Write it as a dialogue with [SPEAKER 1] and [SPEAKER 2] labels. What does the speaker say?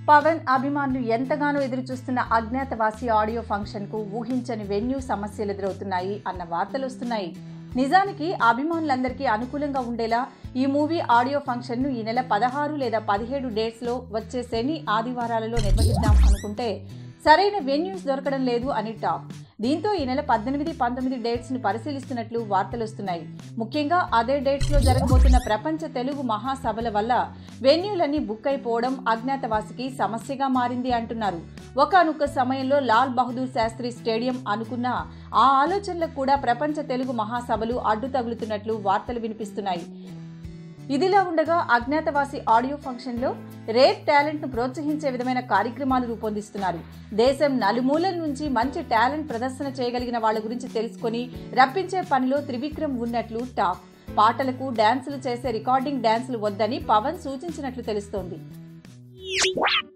[SPEAKER 1] పవన్ అభిమానులు ఎంతగానో ఎదురుచూస్తున్న అజ్ఞాతవాసి ఆడియో ఫంక్షన్కు ఊహించని వెన్యూ సమస్యలు ఎదురవుతున్నాయి అన్న వార్తలు వస్తున్నాయి నిజానికి అభిమానులందరికీ అనుకూలంగా ఉండేలా ఈ మూవీ ఆడియో ఫంక్షన్ను ఈ నెల పదహారు లేదా పదిహేడు డేట్స్లో వచ్చే శని ఆదివారాలలో నిర్వహిద్దాం అనుకుంటే సరైన వెన్యూస్ దొరకడం లేదు అని టాక్ దీంతో ఈ నెల పద్దెనిమిది పంతొమ్మిది డేట్స్ ను పరిశీలిస్తున్నట్లు వార్తలు వస్తున్నాయి ముఖ్యంగా అదే డేట్స్ లో జరగబోతున్న ప్రపంచ తెలుగు మహాసభల వల్ల వెన్యూలన్నీ బుక్ అయిపోవడం అజ్ఞాతవాసికి సమస్యగా మారింది అంటున్నారు ఒకనొక సమయంలో లాల్ బహదూర్ శాస్త్రి స్టేడియం అనుకున్న ఆ ఆలోచనలకు కూడా ప్రపంచ తెలుగు మహాసభలు అడ్డు తగులుతున్నట్లు వార్తలు వినిపిస్తున్నాయి ఇదిలా ఉండగా అజ్ఞాతవాసి ఆడియో ఫంక్షన్లో రేప్ టాలెంట్ను ప్రోత్సహించే విధమైన కార్యక్రమాలు రూపొందిస్తున్నారు దేశం నలుమూలల నుంచి మంచి టాలెంట్ ప్రదర్శన చేయగలిగిన వాళ్ళ గురించి తెలుసుకొని రప్పించే పనిలో త్రివిక్రమ్ ఉన్నట్లు టాక్ పాటలకు డాన్సులు చేసే రికార్డింగ్ డాన్సులు వద్దని పవన్ సూచించినట్లు తెలుస్తోంది